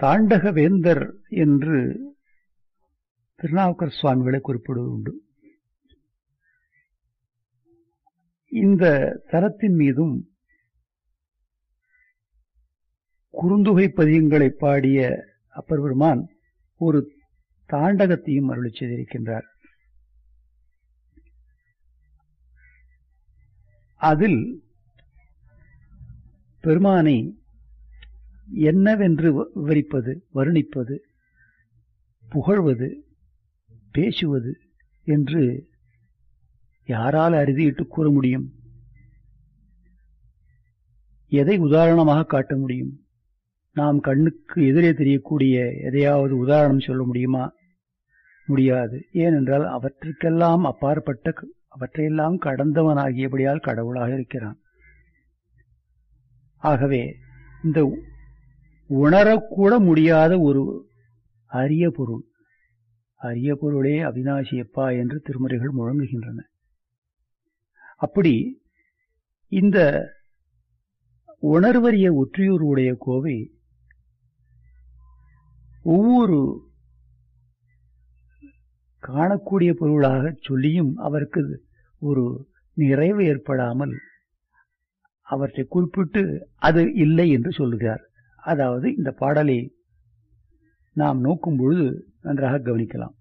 தாண்டக வேந்தர் என்று திருநாவுக்கர் சுவாமிகளை குறிப்பிடுவது உண்டு இந்த தலத்தின் மீதும் குறுந்தொகை பதியங்களை பாடிய அப்பர் பெருமான் ஒரு தாண்டகத்தையும் அருளி செய்திருக்கின்றார் அதில் பெருமானை என்னவென்று விவரிப்பது வருணிப்பது புகழ்வது பேசுவது என்று யாரால் அறுதியிட்டு கூற முடியும் எதை உதாரணமாக காட்ட முடியும் நாம் கண்ணுக்கு எதிரே தெரியக்கூடிய எதையாவது உதாரணம் சொல்ல முடியுமா முடியாது ஏனென்றால் அவற்றுக்கெல்லாம் அப்பாற்பட்ட அவற்றையெல்லாம் கடந்தவனாகியபடியால் கடவுளாக இருக்கிறான் ஆகவே இந்த உணரக்கூட முடியாத ஒரு அரிய பொருள் அரிய பொருளே அவினாசியப்பா என்று திருமுறைகள் முழங்குகின்றன அப்படி இந்த உணர்வறிய ஒற்றியூர் உடைய கோவை ஒவ்வொரு காணக்கூடிய பொருளாக சொல்லியும் அவருக்கு ஒரு நிறைவு ஏற்படாமல் அவற்றை குறிப்பிட்டு அது இல்லை என்று சொல்லுகிறார் அதாவது இந்த பாடலை நாம் நோக்கும் பொழுது நன்றாக கவனிக்கலாம்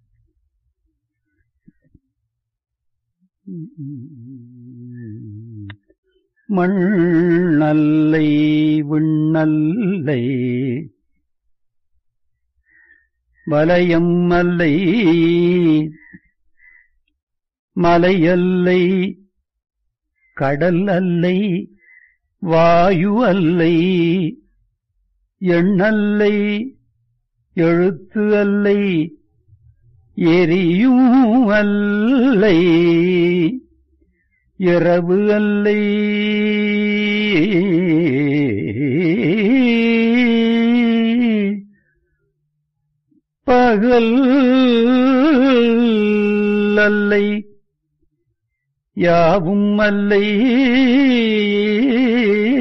மண்ணல்லை விண்ணல்லை வலயம் அல்லை மலையல்லை கடல் அல்லை வாயு அல்லை எண்ணல்லை எழுத்து அல்லை எரியும் அல்லை இரவு அல்லை பகல் அல்லை யாவும் அல்லை